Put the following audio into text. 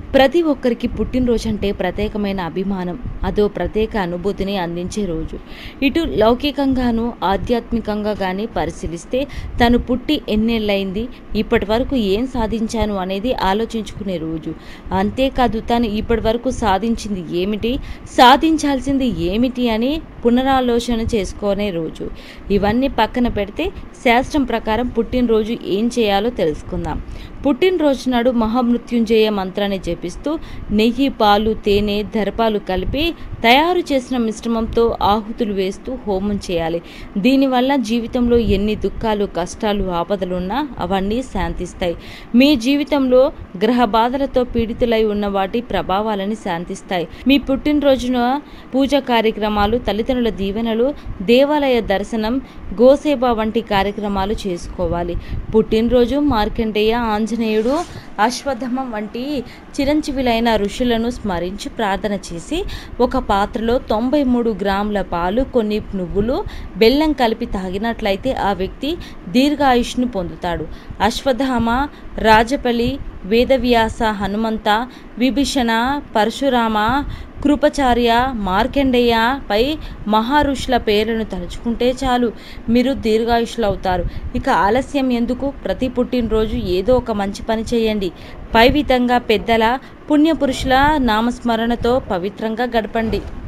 ప్రతి ఒక్కరికి పుట్టినరోజు అంటే ప్రత్యేకమైన అభిమానం అదో ప్రత్యేక అనుభూతిని అందించే రోజు ఇటు లౌకికంగాను ఆధ్యాత్మికంగా కానీ పరిశీలిస్తే తను పుట్టి ఎన్నేళ్ళైంది ఇప్పటి వరకు ఏం సాధించాను అనేది ఆలోచించుకునే రోజు అంతేకాదు తను ఇప్పటి వరకు సాధించింది ఏమిటి సాధించాల్సింది ఏమిటి అని పునరాలోచన చేసుకునే రోజు ఇవన్నీ పక్కన పెడితే శాస్త్రం ప్రకారం పుట్టినరోజు ఏం చేయాలో తెలుసుకుందాం పుట్టినరోజు నాడు మహామృత్యుంజయ మంత్రాన్ని జపిస్తూ నెయ్యి పాలు తేనె దర్పాలు కలిపి తయారు చేసిన మిశ్రమంతో ఆహుతులు వేస్తూ హోమం చేయాలి దీనివల్ల జీవితంలో ఎన్ని దుఃఖాలు కష్టాలు ఆపదలున్నా అవన్నీ శాంతిస్తాయి మీ జీవితంలో గ్రహ బాధలతో పీడితులై ఉన్న వాటి ప్రభావాలని శాంతిస్తాయి మీ పుట్టినరోజున పూజ కార్యక్రమాలు తల్లిదండ్రుల దీవెనలు దేవాలయ దర్శనం గోసేవ వంటి కార్యక్రమాలు చేసుకోవాలి పుట్టినరోజు మార్కండేయ ఆంజనేయుడు అశ్వత్థమం వంటి చిరంజీవులైన ఋషులను స్మరించి ప్రార్థన చేసి ఒక పాత్రలో తొంభై మూడు గ్రాముల పాలు కొన్ని నువ్వులు బెల్లం కలిపి తాగినట్లయితే ఆ వ్యక్తి దీర్ఘాయుష్ను పొందుతాడు అశ్వత్థామ రాజపల్లి వేదవ్యాస హనుమంత విభీషణ పరశురామ కృపచార్య మార్కండేయ పై మహారుషుల పేర్లను తలుచుకుంటే చాలు మీరు దీర్ఘాయుషులు అవుతారు ఇక ఆలస్యం ఎందుకు ప్రతి పుట్టినరోజు ఏదో ఒక మంచి పని చేయండి పై విధంగా పెద్దల పుణ్యపురుషుల నామస్మరణతో పవిత్రంగా గడపండి